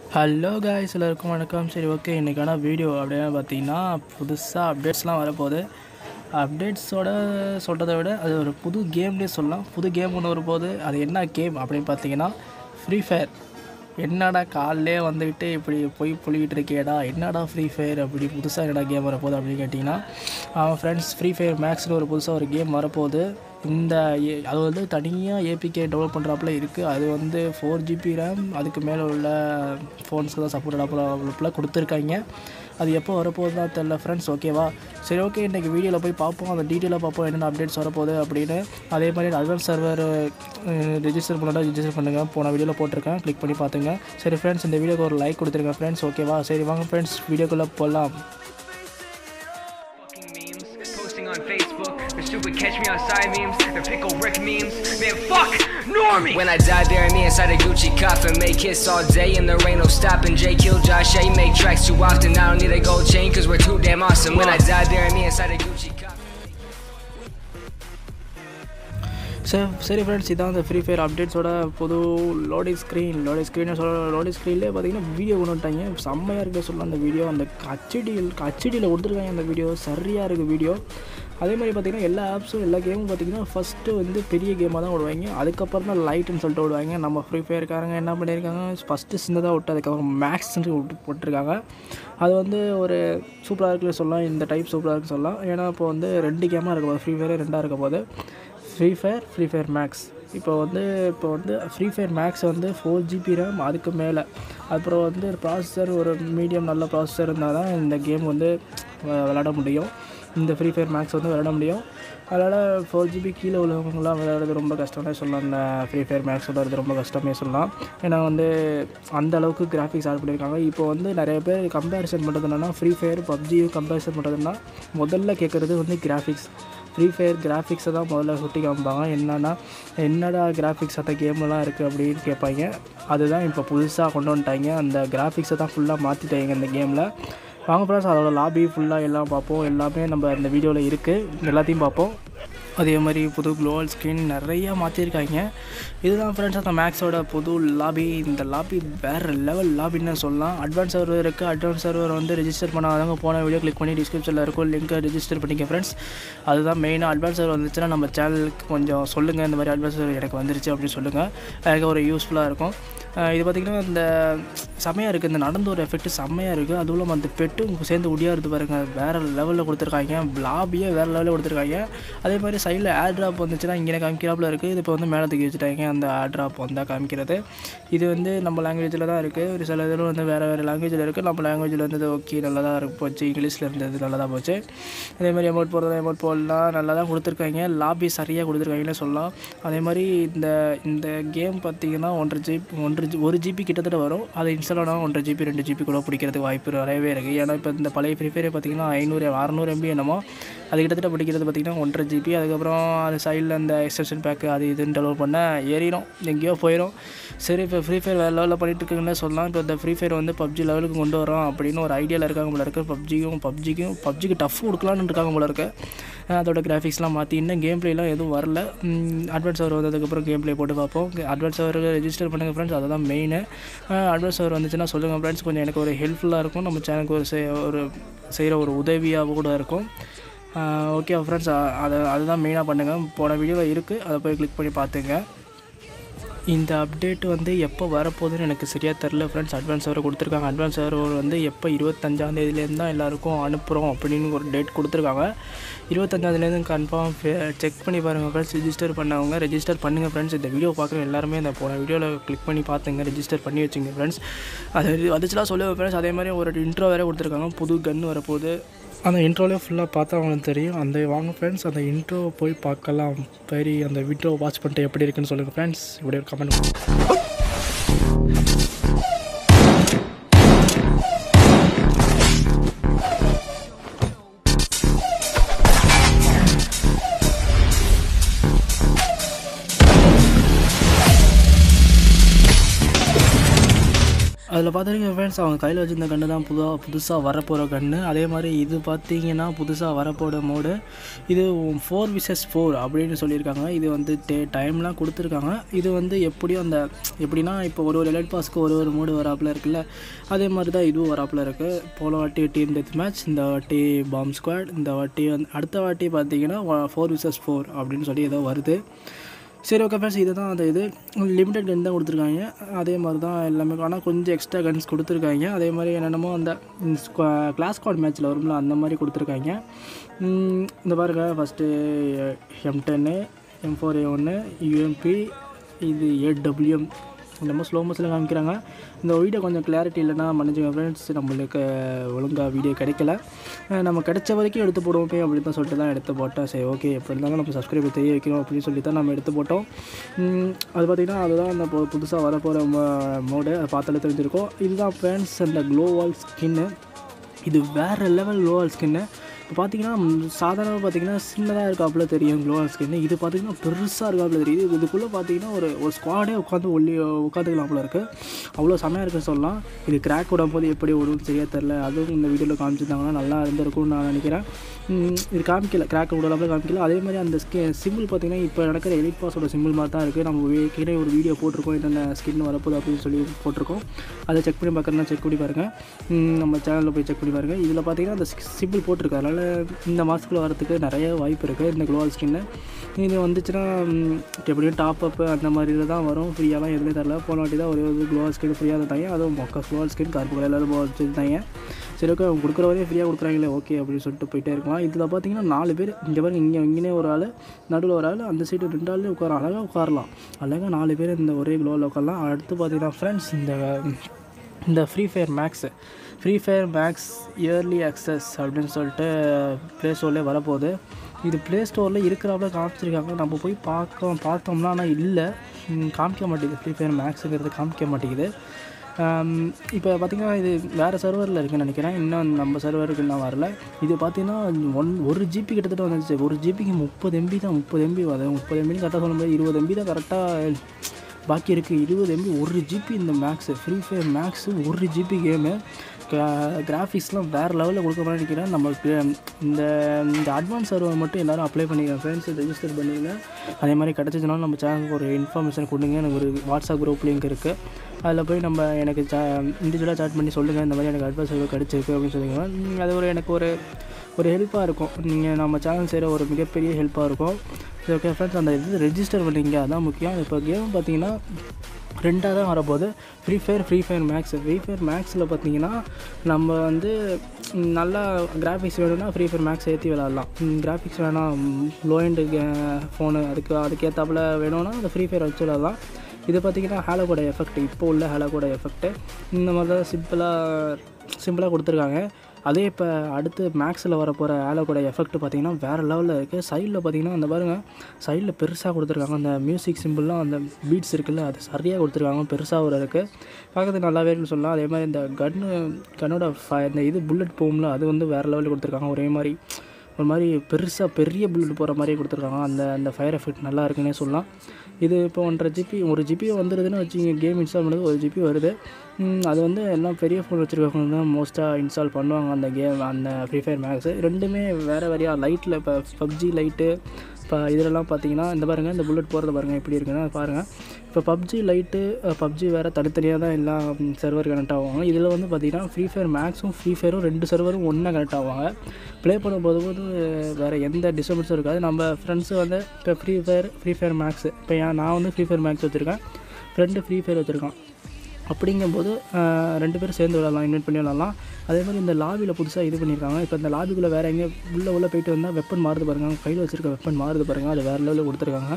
Hello guys எல்லாருக்கும் வணக்கம் சரி ஓகே இன்றைக்கான வீடியோ அப்படின்னு பார்த்தீங்கன்னா புதுசாக அப்டேட்ஸ்லாம் வரப்போகுது அப்டேட்ஸோட சொல்கிறத விட அது ஒரு புது கேம்லேயே சொல்லலாம் புது கேம் ஒன்று வரும்போது அது என்ன கேம் அப்படின்னு பார்த்தீங்கன்னா ஃப்ரீ ஃபயர் என்னடா காலையிலே வந்துக்கிட்டு இப்படி போய் புளிக்கிட்டு இருக்கேடா என்னடா ஃப்ரீ ஃபயர் அப்படி புதுசாக என்னடா கேம் வரப்போகுது அப்படின்னு கேட்டிங்கன்னா அவன் ஃப்ரெண்ட்ஸ் ஃப்ரீ ஃபயர் மேக்ஸ்னு ஒரு புதுசாக ஒரு கேம் வரப்போகுது இந்த ஏ- அது வந்து தனியாக ஏபிகே டெவலப் பண்ணுறாப்புல இருக்குது அது வந்து ஃபோர் ஜிபி ரேம் அதுக்கு மேலே உள்ள ஃபோன்ஸ்க்கு தான் சப்போர்ட் ஆகல கொடுத்துருக்காங்க அது எப்போ வரப்போகுது தான் தெரில ஃப்ரெண்ட்ஸ் ஓகேவா சரி ஓகே இன்றைக்கி வீடியோவில் போய் பார்ப்போம் அந்த டீட்டெயிலாக பார்ப்போம் என்னென்ன அப்டேட்ஸ் வரப்போகுது அப்படின்னு அதே மாதிரி அட்வான்ஸ் சர்வர் ரெஜிஸ்டர் பண்ணால் ரெஜிஸ்டர் பண்ணுங்கள் போன வீடியோவில் போட்டிருக்கேன் கிளிக் பண்ணி பார்த்துங்க சரி ஃப்ரெண்ட்ஸ் இந்த வீடியோக்கு ஒரு லைக் கொடுத்துருங்க ஃப்ரெண்ட்ஸ் ஓகேவா சரி வாங்க ஃப்ரெண்ட்ஸ் வீடியோக்குள்ளே போகலாம் fucking memes, posting on Facebook, the stupid catch me outside memes, the pickle Rick memes. Man, fuck Normie! When I die, bury me inside a Gucci coffin. Make hits all day and there ain't no stopping. Jay kill Josh A. Make tracks too often. I don't need a gold chain cause we're too damn awesome. When I die, bury me inside a Gucci coffin. சரி சரி friends இதான் அந்த free fire அப்டேட்ஸோட புது loading screen loading screen சொல்ல loading ஸ்க்ரீன்லேயே பார்த்தீங்கன்னா video கொண்டு வந்துட்டாங்க செம்மையாக இருக்க சொல்லலாம் அந்த வீடியோ அந்த ஹச்டியில் ஹச்டியில் கொடுத்துருக்காங்க அந்த வீடியோ சரியாக இருக்குது வீடியோ அதே மாதிரி பார்த்தீங்கன்னா எல்லா ஆப்ஸும் எல்லா கேமும் பார்த்தீங்கன்னா ஃபஸ்ட்டு வந்து பெரிய கேமாக தான் விடுவாங்க அதுக்கப்புறம் தான் லைட்டுன்னு சொல்லிட்டு விடுவாங்க நம்ம ஃப்ரீ ஃபயர்காரங்க என்ன பண்ணியிருக்காங்க ஃபஸ்ட்டு சின்னதாக விட்டு அதுக்கப்புறம் மேக்ஸ்ன்னு விட்டு போட்டிருக்காங்க அது வந்து ஒரு சூப்பராக இருக்குன்னு சொல்லலாம் இந்த டைப் சூப்பராக இருக்குன்னு சொல்லலாம் ஏன்னா இப்போ வந்து ரெண்டு கேமாக இருக்க போது ஃப்ரீ ஃபயரே ரெண்டாக இருக்க போது free fire free fire max இப்போ வந்து இப்போ வந்து ஃப்ரீ ஃபயர் மேக்ஸ் வந்து ஃபோர் ஜிபி ரேம் அதுக்கு மேலே அப்புறம் வந்து ப்ராசஸர் ஒரு மீடியம் நல்ல ப்ராசஸர் இருந்தால் தான் இந்த கேம் வந்து வ- விளையாட முடியும் இந்த ஃப்ரீ ஃபயர் மேக்ஸ் வந்து விளையாட முடியும் அதனால் ஃபோர் ஜிபி கீழே உள்ளவங்களாம் விளையாடுறது ரொம்ப கஷ்டமே சொல்லலாம் இந்த ஃப்ரீ ஃபயர் மேக்ஸ் விளையாடுறது ரொம்ப கஷ்டமே சொல்லலாம் ஏன்னா வந்து அந்த அளவுக்கு கிராஃபிக்ஸ் ஆட் பண்ணியிருக்காங்க இப்போ வந்து நிறைய பேர் கம்பேரிசன் பண்ணுறது என்னென்னா ஃப்ரீ ஃபயர் பப்ஜியும் கம்பேரிசன் பண்ணுறதுன்னா முதல்ல கேட்குறது வந்து கிராஃபிக்ஸ் ஃப்ரீ ஃபயர் கிராஃபிக்ஸை தான் முதல்ல சுட்டி காமிப்பாங்க என்னன்னா என்னடா கிராஃபிக்ஸ் அந்த கேம்லாம் இருக்குது அப்படின்னு கேட்பாங்க அதுதான் இப்போ புதுசாக கொண்டு வந்துட்டாங்க அந்த கிராஃபிக்ஸை தான் ஃபுல்லாக மாற்றிட்டாங்க இந்த கேமில் வாங்க ஃப்ரெண்ட்ஸ் அதோட லாபி ஃபுல்லாக எல்லாம் பார்ப்போம் எல்லாமே நம்ம இந்த வீடியோவில் இருக்குது எல்லாத்தையும் பார்ப்போம் அதே மாதிரி புது குளோவல் ஸ்க்ரீன் நிறையா மாற்றிருக்காங்க இதுதான் ஃப்ரெண்ட்ஸ் அந்த மேக்ஸோட புது லாபி இந்த லாபி வேறு லெவல் லாபின்னு சொல்லலாம் அட்வான்ஸ் சர்வர் இருக்குது அட்வான்ஸ் சர்வர் வந்து ரெஜிஸ்டர் பண்ணாதவங்க போன வீடியோ கிளிக் பண்ணி டிஸ்கிரிப்ஷனில் இருக்கும் லிங்க்கை ரெஜிஸ்டர் பண்ணிக்க ஃப்ரெண்ட்ஸ் அதுதான் மெயினாக அட்வான்ஸ் சர்வர் வந்துச்சுன்னா நம்ம சேனலுக்கு கொஞ்சம் சொல்லுங்கள் இந்த மாதிரி அட்வான்ஸ் சர்வர் எனக்கு வந்துருச்சு அப்படின்னு சொல்லுங்கள் எனக்கு ஒரு யூஸ்ஃபுல்லாக இருக்கும் அஹ் இது பார்த்திங்கன்னா இந்த செம்மையாக இருக்குது இந்த நடந்த ஒரு எஃபெக்ட் செம்மையாக இருக்குது அதுவும் இல்லாமல் அந்த பெட்டும் சேர்ந்து ஒடியாருது பாருங்க வேறு லெவலில் கொடுத்துருக்காங்க லாபியே வேறு லெவலில் கொடுத்துருக்காங்க அதே மாதிரி சைடில் ஏர் ட்ராப் வந்துச்சுன்னா இங்கே காமிக்கிறாப்புல இருக்குது இது இப்போ வந்து மேலே தூக்கி வச்சுட்டாங்க அந்த ஏர் ட்ராப் வந்தால் காமிக்கிறது இது வந்து நம்ம லாங்குவேஜில் தான் இருக்குது ஒரு சில இதில் வந்து வேறு வேறு லாங்குவேஜில் இருக்குது நம்ம லாங்குவேஜில் வந்து ஓகே நல்லா தான் இருக்கு போச்சு இங்கிலீஷில் இருந்தது நல்லா தான் போச்சு அதே மாதிரி அமௌண்ட் போடுறது அமௌண்ட் போடலாம் நல்லா தான் கொடுத்துருக்காங்க லாபி சரியாக கொடுத்துருக்காங்கன்னு சொல்லலாம் அதே மாதிரி இந்த இந்த கேம் பார்த்தீங்கன்னா ஒன்றரை ஜிபி ஒன்றரை ஜி ஒரு ஜிபி கிட்டத்தட்ட வரும் அது இன்ஸ்டால் ஆனால் ஒன்றரை ஜிபி ரெண்டு ஜிபி கூட பிடிக்கிறதுக்கு வாய்ப்பு நிறையவே இருக்குது ஏன்னா இப்போ இந்த பழைய ஃப்ரீ ஃபயர் பார்த்தீங்கன்னா ஐநூறு அறநூறு எம்பி என்னமோ அது கிட்டத்தட்ட பிடிக்கிறது பார்த்தீங்கன்னா ஒன்றரை ஜிபி அதுக்கப்புறம் அது சைடில் அந்த எக்ஸ்டென்ஷன் பேக்கு அது இதுன்னு டெவலப் பண்ண ஏறிடும் எங்கேயோ போயிடும் சரி இப்போ ஃப்ரீ ஃபயர் வேறு லெவலில் பண்ணிட்டு இருக்குன்னு சொல்லலாம் இப்போ இந்த ஃப்ரீ ஃபயர் வந்து பப்ஜி லெவலுக்கு கொண்டு வரோம் அப்படின்னு ஒரு ஐடியாவில் இருக்காங்க போல இருக்கு பப்ஜிக்கும் பப்ஜிக்கும் பப்ஜிக்கு டஃப் கொடுக்கலான்னு இருக்காங்க போல இருக்கு அஹ் அதோட கிராஃபிக்ஸ்லாம் மாற்றி இன்னும் கேம் பிளேலாம் எதுவும் வரல அட்வான்ஸ் சர்வர் வந்ததுக்கப்புறம் கேம் ப்ளே போட்டு பார்ப்போம் அட்வான்ஸ் சர்வர் ரெஜிஸ்டர் பண்ணுங்கள் ஃப்ரெண்ட்ஸ் அதுதான் மெயின் அட்வான்ஸ் சர்வர் வந்துச்சுன்னா சொல்லுங்கள் ஃப்ரெண்ட்ஸ் கொஞ்சம் எனக்கு ஒரு ஹெல்ப்ஃபுல்லாக இருக்கும் நம்ம சேனலுக்கு ஒரு செய்- ஒரு செய்கிற ஒரு உதவியாக கூட இருக்கும் ஓகே ஃப்ரெண்ட்ஸ் அதை அதுதான் மெயினாக பண்ணுங்கள் போன வீடியோவில் இருக்குது அதை போய் கிளிக் பண்ணி பார்த்துங்க இந்த அப்டேட் வந்து எப்போ வரப்போகுதுன்னு எனக்கு சரியாக தெரில ஃப்ரெண்ட்ஸ் அட்வான்ஸ் சர்வர் கொடுத்துருக்காங்க அட்வான்ஸ் சர்வர் வந்து எப்போ இருபத்தஞ்சாந்தேதியிலேருந்து தான் எல்லாருக்கும் அனுப்புகிறோம் அப்படின்னு ஒரு டேட் கொடுத்துருக்காங்க இருபத்தஞ்சாந்தேதிலேருந்து கன்ஃபார்ம் செக் பண்ணி பாருங்கள் ஃப்ரெண்ட்ஸ் ரெஜிஸ்டர் பண்ணவங்க ரெஜிஸ்டர் பண்ணுங்கள் ஃப்ரெண்ட்ஸ் இந்த வீடியோ பார்க்குற எல்லாருமே இந்த போன வீடியோவில் கிளிக் பண்ணி பார்த்துங்க ரெஜிஸ்டர் பண்ணி வச்சுங்க ஃப்ரெண்ட்ஸ் அது வந்துச்சுலாம் சொல்லுவேன் ஃப்ரெண்ட்ஸ் அதே மாதிரி ஒரு இன்ட்ரோ வேறு கொடுத்துருக்காங்க புது கன் வரப்போகுது அந்த இன்ட்ரோலே ஃபுல்லாக பார்த்தா அவங்களுக்கு தெரியும் அந்த வாங்க ஃப்ரெண்ட்ஸ் அந்த இன்ட்ரோ போய் பார்க்கலாம் சரி அந்த வீடியோ வாட்ச் பண்ணிட்டு எப்படி இருக்குன்னு சொல்லுங்கள் ஃப்ரெண்ட்ஸ் இப்படி ஒரு கமெண்ட் அதில் பார்த்துருக்கீங்க ஃப்ரெண்ட்ஸ் அவங்க கையில் வச்சிருந்த கன்று தான் புதுசாக புதுசாக வரப்போகிற கன்று அதே மாதிரி இது பார்த்தீங்கன்னா புதுசாக வரப்போகிற மோடு இது ஃபோர் விசஸ் ஃபோர் அப்படின்னு சொல்லியிருக்காங்க இது வந்து டே டைம்லாம் கொடுத்துருக்காங்க இது வந்து எப்படியும் அந்த எப்படின்னா இப்போ ஒரு ஒரு எலைட் பாஸ்க்கு ஒரு ஒரு மோடு வராப்பில் இருக்குல்ல அதே மாதிரி தான் இதுவும் வராப்பில் இருக்குது போன வாட்டி டீம் டெத் மேட்ச் இந்த வாட்டி பாம் ஸ்குவாட் இந்த வாட்டி வந்து அடுத்த வாட்டி பார்த்தீங்கன்னா ஃபோர் விசஸ் ஃபோர் அப்படின்னு சொல்லி ஏதோ வருது சரி ஓகே ஃப்ரெண்ட்ஸ் இதுதான் அந்த இது லிமிடெட் கன் தான் கொடுத்துருக்காங்க அதே மாதிரி தான் எல்லாமே ஆனால் கொஞ்சம் எக்ஸ்ட்ரா கன்ஸ் கொடுத்துருக்காங்க அதே மாதிரி என்னென்னமோ அந்த கிளாஸ் கார்டு மேட்ச்சில் வரும்ல அந்த மாதிரி கொடுத்துருக்காங்க உம், இந்த பாருங்க ஃபஸ்ட்டு எம் டென்னு எம் ஃபோர் ஏ ஒன்று யூஎம்பி இது ஏடபிள்யூஎம் நம்ம ஸ்லோ மோஷனில் காமிக்கிறாங்க இந்த வீடியோ கொஞ்சம் கிளாரிட்டி இல்லைன்னா மன்னிச்சுங்க ஃப்ரெண்ட்ஸ் நம்மளுக்கு ஒழுங்காக வீடியோ கிடைக்கல அஹ் நம்ம கிடைச்ச வரைக்கும் எடுத்து போடுவோமே அப்படின்னு தான் சொல்லிட்டு தான் எடுத்து போட்டோம் சரி ஓகே எப்படி இருந்தாலும் நம்ம சப்ஸ்கிரைபர் தெரிய வைக்கணும் அப்படின்னு சொல்லி தான் நம்ம எடுத்து போட்டோம் உம், அது பார்த்திங்கன்னா அதுதான் அந்த இப்போ புதுசாக வரப்போகிற மோடு அதை பார்த்தாலே தெரிஞ்சிருக்கோம் இதுதான் ஃப்ரெண்ட்ஸ் அந்த க்ளோவால் ஸ்கின்னு இது வேறு லெவல் க்ளோவால் ஸ்கின்னு இப்போ பார்த்தீங்கன்னா சாதாரணமாக பார்த்தீங்கன்னா சின்னதாக இருக்காப்புல தெரியும் க்ளோவால் ஸ்கின்னு இது பார்த்தீங்கன்னா பெருசாக இருக்காப்புல தெரியுது இது- இதுக்குள்ளே பார்த்தீங்கன்னா ஒரு ஒரு ஸ்குவாடே உட்காந்து ஒல்லி உட்காந்துக்கலாம்ல இருக்குது அவ்வளோ செமையாக இருக்குன்னு சொல்லலாம் இது கிராக் விடும் போது எப்படி விடும்னு சரியாக தெரில அதுவும் இந்த வீடியோவில் காமிச்சிருந்தாங்கன்னா நல்லா இருந்திருக்கும்னு நான் நினைக்கிறேன் உம், இது காமிக்கல கிராக் விடலாம்ல காமிக்கல அதே மாதிரி அந்த ஸ்கி சிம்பிள் பார்த்தீங்கன்னா இப்போ நடக்கிற எலிட் பாஸோட சிம்பிள் மாதிரி தான் இருக்குது நம்ம வே- கீழே ஒரு வீடியோ போட்டிருக்கோம் என்னென்ன ஸ்கின் வரப்போகுது அப்படின்னு சொல்லி போட்டிருக்கோம் அதை செக் பண்ணி பார்க்குறதுனா செக் பண்ணி பாருங்கள் உம், நம்ம சேனலில் போய் செக் பண்ணி பாருங்கள் இதில் பார்த்தீங்கன்னா அந்த சிம்பிள் போட்டிருக்கு அதனால் இந்த மாதத்துக்குள்ள வரதுக்கு நிறைய வாய்ப்பு இருக்குது இந்த க்ளோவால் ஸ்கின்னு இது வந்துச்சுன்னா உம், எப்படியும் டாப் அப்பு அந்த மாதிரி இதில் தான் வரும் ஃப்ரீயாலாம் எதுவுமே தரல போன வாட்டி தான் ஒரே ஒரு க்ளோவால் ஸ்கின் ஃப்ரீயாக தந்தாங்க அதுவும் மொக்க க்ளோவால் ஸ்கின் கருப்பு கலரில் வச்சுருந்தாங்க சரி ஓகே அவங்க கொடுக்குற வரையும் ஃப்ரீயாக கொடுக்குறாங்களே ஓகே அப்படின்னு சொல்லிட்டு போயிட்டே இருக்கலாம் இதில் பார்த்தீங்கன்னா நாலு பேர் இங்கே பாருங்க இங்கே இங்கேனே ஒரு ஆள் நடுவில் ஒரு ஆள் அந்த சைடு ரெண்டு ஆள்லேயும் உட்கார அழகாக உட்காரலாம் அழகாக நாலு பேர் இந்த ஒரே க்ளோவில் உட்காரலாம் அடுத்து பார்த்தீங்கன்னா ஃப்ரெண்ட்ஸ் இந்த இந்த free fire max free fire max early access அப்படின்னு சொல்லிட்டு ப்ளே ஸ்டோர்லேயே வரப்போகுது இது ப்ளே ஸ்டோரில் இருக்கிறாப்புல காமிச்சிருக்காங்க நம்ம போய் பார்க்க பார்த்தோம்னா ஆனால் இல்லை ம், காமிக்க மாட்டேங்குது ஃப்ரீ ஃபயர் மேக்ஸுங்கிறது காமிக்க மாட்டேங்குது இப்போ பார்த்தீங்கன்னா இது வேறு சர்வரில் இருக்குன்னு நினைக்கிறேன் இன்னும் நம்ம சர்வருக்கு இன்னும் வரல இது பார்த்தீங்கன்னா ஒன் ஒரு ஜிபி கிட்டத்தட்ட வந்துச்சு ஒரு ஜிபிக்கு முப்பது எம்பி தான் முப்பது எம்பி அது முப்பது எம்பின்னு கரெக்டாக சொல்ல முடியாது இருபது எம்பி தான் கரெக்டாக பாக்கி இருக்குது இருபது எம்பி ஒரு ஜிபி இந்த மேக்ஸு ஃப்ரீ ஃபயர் மேக்ஸு ஒரு ஜிபி கேமு கிராஃபிக்ஸ்லாம் வேறு லெவலில் கொடுக்க மாதிரி நினைக்கிறேன் நம்ம pla- இந்த இந்த அட்வான்ஸ் சர்வர் மட்டும் எல்லோரும் அப்ளை பண்ணிக்கிறேன் ஃப்ரெண்ட்ஸ் ரெஜிஸ்டர் பண்ணிடுங்க அதே மாதிரி கிடச்சிச்சுனாலும் நம்ம சேனலுக்கு ஒரு இன்ஃபர்மேஷன் கொடுங்க எனக்கு ஒரு வாட்ஸ்அப் குரூப் லிங்க் இருக்குது அதில் போய் நம்ம எனக்கு சா இண்டிவிஜுவலாக சாட் பண்ணி சொல்லுங்கள் இந்த மாதிரி எனக்கு அட்வான்ஸ் சர்வர் கிடச்சிருக்கு அப்படின்னு சொல்லுங்க ம், அது ஒரு எனக்கு ஒரு ஒரு ஹெல்ப்பாக இருக்கும் நீங்கள் நம்ம சேனல் செய்கிற ஒரு மிகப்பெரிய ஹெல்ப்பாக இருக்கும் சரி ஓகே ஃப்ரெண்ட்ஸ் அந்த இது ரெஜிஸ்டர் பண்ணிங்க அதான் முக்கியம் இப்போ கேம் பார்த்தீங்கன்னா ரெண்டாக தான் வரப்போகுது free fire free fire max free fire மேக்ஸில் பார்த்தீங்கன்னா நம்ம வந்து ம், நல்லா கிராஃபிக்ஸ் வேணும்னா ஃப்ரீ ஃபயர் மேக்ஸ் ஏற்றி விளாட்லாம் கிராஃபிக்ஸ் வேணாம் லோ எண்டு ஃபோனு அதுக்கு அதுக்கேற்றாப்புல வேணும்னா அந்த ஃப்ரீ ஃபயர் வச்சு விளாட்லாம் இது பார்த்தீங்கன்னா ஹேலோகோட எஃபெக்ட் இப்போ உள்ள ஹேலோகோட எஃபெக்ட் இந்த மாதிரி தான் சிம்பிளாக சிம்பிளாக கொடுத்துருக்காங்க அதே இப்போ அடுத்து மேக்ஸில் வரப்போகிற ஆலோட எஃபெக்ட் பார்த்தீங்கன்னா வேறு லெவலில் இருக்குது சைடில் பார்த்தீங்கன்னா அந்த பாருங்கள் சைடில் பெருசாக கொடுத்துருக்காங்க அந்த மியூசிக் சிம்பிள்லாம் அந்த பீட்ஸ் இருக்குல்ல அது சரியாக கொடுத்துருக்காங்க பெருசாக ஒரு இருக்குது பார்க்கறதுக்கு நல்லாவே இருக்குன்னு சொல்லலாம் அதே மாதிரி இந்த கன்னு கன்னோட ஃப இந்த இது புல்லட் போகும்ல அது வந்து வேறு லெவலில் கொடுத்துருக்காங்க ஒரே மாதிரி ஒரு மாதிரி பெருசாக பெரிய புல்லட் போகிற மாதிரியே கொடுத்துருக்காங்க அந்த அந்த ஃபயர் எஃபெக்ட் நல்லா இருக்குன்னே சொல்லலாம் இது இப்போ ஒன்றரை ஜிபி ஒரு ஜிபி வந்துடுதுன்னு வச்சுங்க கேம் இன்ஸ்டால் பண்ணது ஒரு ஜிபி வருது ம், அது வந்து எல்லாம் பெரிய ஃபோன் வச்சுருக்கவங்க தான் மோஸ்ட்டாக இன்ஸ்டால் பண்ணுவாங்க அந்த கேம் அந்த ஃப்ரீ ஃபயர் மேக்ஸு ரெண்டுமே வேறு வேறையாக லைட்டில் இப்போ பப்ஜி லைட்டு இப்போ இதிலலாம் பார்த்தீங்கன்னா இந்த பாருங்கள் இந்த புல்லட் போகிறத பாருங்கள் எப்படி இருக்குன்னு அதை பாருங்கள் இப்போ பப்ஜி லைட்டு பப்ஜி வேறு தனித்தனியாக தான் எல்லாம் சர்வர் கனெக்ட் ஆவாங்க இதில் வந்து பார்த்தீங்கன்னா ஃப்ரீ ஃபயர் மேக்ஸும் ஃப்ரீ ஃபயரும் ரெண்டு சர்வரும் ஒன்றா கனெக்ட் ஆவாங்க ப்ளே பண்ணும்போது போது வேறு எந்த டிஸ்டர்பன்ஸும் இருக்காது நம்ம ஃப்ரெண்ட்ஸு வந்து இப்போ free fire free fire max இப்போ ஏன் நான் வந்து ஃப்ரீ ஃபயர் மேக்ஸ் வச்சுருக்கேன் ஃப்ரெண்டு ஃப்ரீ ஃபயர் வச்சுருக்கான் அப்படிங்கும்போது ஆஹ், ரெண்டு பேரும் சேர்ந்து விளாட்லாம் இன்வைட் பண்ணி விளாட்லாம் அதே மாதிரி இந்த லாபியில் புதுசாக இது பண்ணியிருக்காங்க இப்போ இந்த லாபிக்குள்ளே வேறு எங்கேயும் உள்ளே உள்ளே போயிட்டு வந்தால் வெப்பன் மாறுது பாருங்கள் கையில் வச்சுருக்க வெப்பன் மாறுது பாருங்கள் அது வேறு லெவலில் கொடுத்துருக்காங்க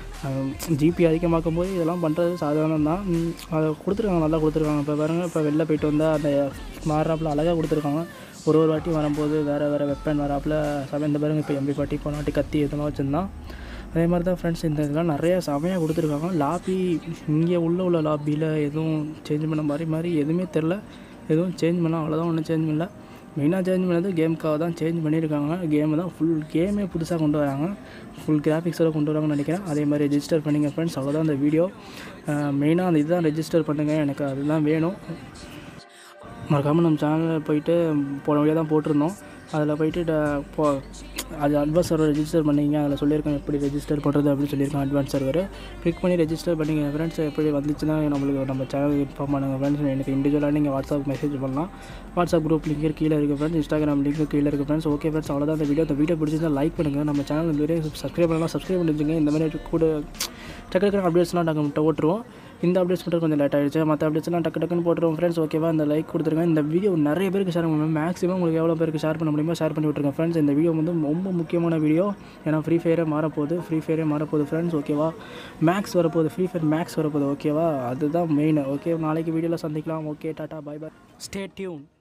ஜிபி அதிகமாக்கும் போது இதெல்லாம் பண்ணுறது சாதாரணம் தான் உம், அதை கொடுத்துருக்காங்க நல்லா கொடுத்துருக்காங்க இப்போ பாருங்கள் இப்போ வெளில போயிட்டு வந்தால் அந்த மாறுறாப்புல அழகாக கொடுத்துருக்காங்க ஒரு ஒரு வாட்டி வரும்போது வேறு வேறு வெப்பன் வராப்புல சமயம் இந்த பாருங்க இப்போ எம்பி பாட்டி போன வாட்டி கத்தி இதெல்லாம் வச்சுருந்தான் அதே மாதிரி தான் ஃப்ரெண்ட்ஸ் இந்த இதெல்லாம் நிறையா செமையாக கொடுத்துருக்காங்க லாபி இங்கே உள்ள உள்ள லாபியில் எதுவும் சேஞ்ச் பண்ண மாதிரி மாதிரி எதுவுமே தெரில எதுவும் சேஞ்ச் பண்ண அவ்வளோதான் ஒன்றும் சேஞ்ச் பண்ணல மெயினாக சேஞ்ச் பண்ணது கேமுக்காக தான் சேஞ்ச் பண்ணியிருக்காங்க கேமை தான் ஃபுல் கேமே புதுசாக கொண்டு வராங்க ஃபுல் கிராஃபிக்ஸோட கொண்டு வராங்கன்னு நினைக்கிறேன் அதே மாதிரி ரெஜிஸ்டர் பண்ணிங்க ஃப்ரெண்ட்ஸ் அவ்வளோதான் அந்த வீடியோ மெயினாக அந்த இதுதான் ரெஜிஸ்டர் பண்ணுங்கள் எனக்கு அதுதான் வேணும் மறக்காமல் நம்ம சேனலில் போயிட்டு போன வழியாக தான் போட்டிருந்தோம் அதில் போயிட்டு ட- போ அது அட்வான்ஸ் சர்வர் ரெஜிஸ்டர் பண்ணிங்க அதில் சொல்லியிருக்கேன் எப்படி ரெஜிஸ்டர் பண்ணுறது அப்படின்னு சொல்லியிருக்கேன் அட்வான்ஸ் சர்வர் கிளிக் பண்ணி ரெஜிஸ்டர் பண்ணிங்க ஃப்ரெண்ட்ஸ் எப்படி வந்துச்சுன்னா நம்மளுக்கு நம்ம சேனல் இன்ஃபார்ம் பண்ணுங்கள் ஃப்ரெண்ட்ஸ் எனக்கு இண்டிவிஜுவலாக நீங்கள் வாட்ஸ்அப் மெசேஜ் பண்ணலாம் வாட்ஸ்அப் குரூப் லிங்க் கீழே இருக்குது ஃப்ரெண்ட்ஸ் இன்ஸ்டாகிராம் லிங்க் கீழே இருக்குது ஃப்ரெண்ட்ஸ் ஓகே ஃப்ரெண்ட்ஸ் அவ்வளோதான் அந்த வீடியோ அந்த வீடியோ பிடிச்சிருந்தா லைக் பண்ணுங்கள் நம்ம சேனல் இந்த வீடியோ சப்ஸ்கிரைப் பண்ணலாம் சப்ஸ்கிரைப் பண்ணி வச்சுங்க இந்த மாதிரி கூட டக்கு டக்குனு அப்டேட்ஸ்லாம் நாங்கள் முட்டை ஓட்டுருவோம் இந்த அப்டேட்ஸ் மட்டும் கொஞ்சம் லேட் ஆகிடுச்சு மற்ற அப்டேட்ஸ்லாம் டக்கு டக்குன்னு போட்டுருவோம் ஃப்ரெண்ட்ஸ் ஓகேவா இந்த லைக் கொடுத்துருங்க இந்த வீடியோ நிறைய பேருக்கு ஷேர் பண்ணுவோம் மேக்ஸிமம் உங்களுக்கு எவ்வளோ பேருக்கு ஷேர் பண்ண முடியுமோ ஷேர் பண்ணி விட்ருங்க ஃப்ரெண்ட்ஸ் இந்த வீடியோ வந்து ரொம்ப முக்கியமான வீடியோ ஏன்னா ஃப்ரீ ஃபயரே மாறப்போகுது ஃப்ரீ ஃபயரே மாறப்போகுது ஃப்ரெண்ட்ஸ் ஓகேவா மேக்ஸ் வரப்போகுது ஃப்ரீ ஃபயர் மேக்ஸ் வரப்போகுது ஓகேவா அதுதான் மெயின் ஓகே நாளைக்கு வீடியோவில் சந்திக்கலாம் okay tata bye bye stay tune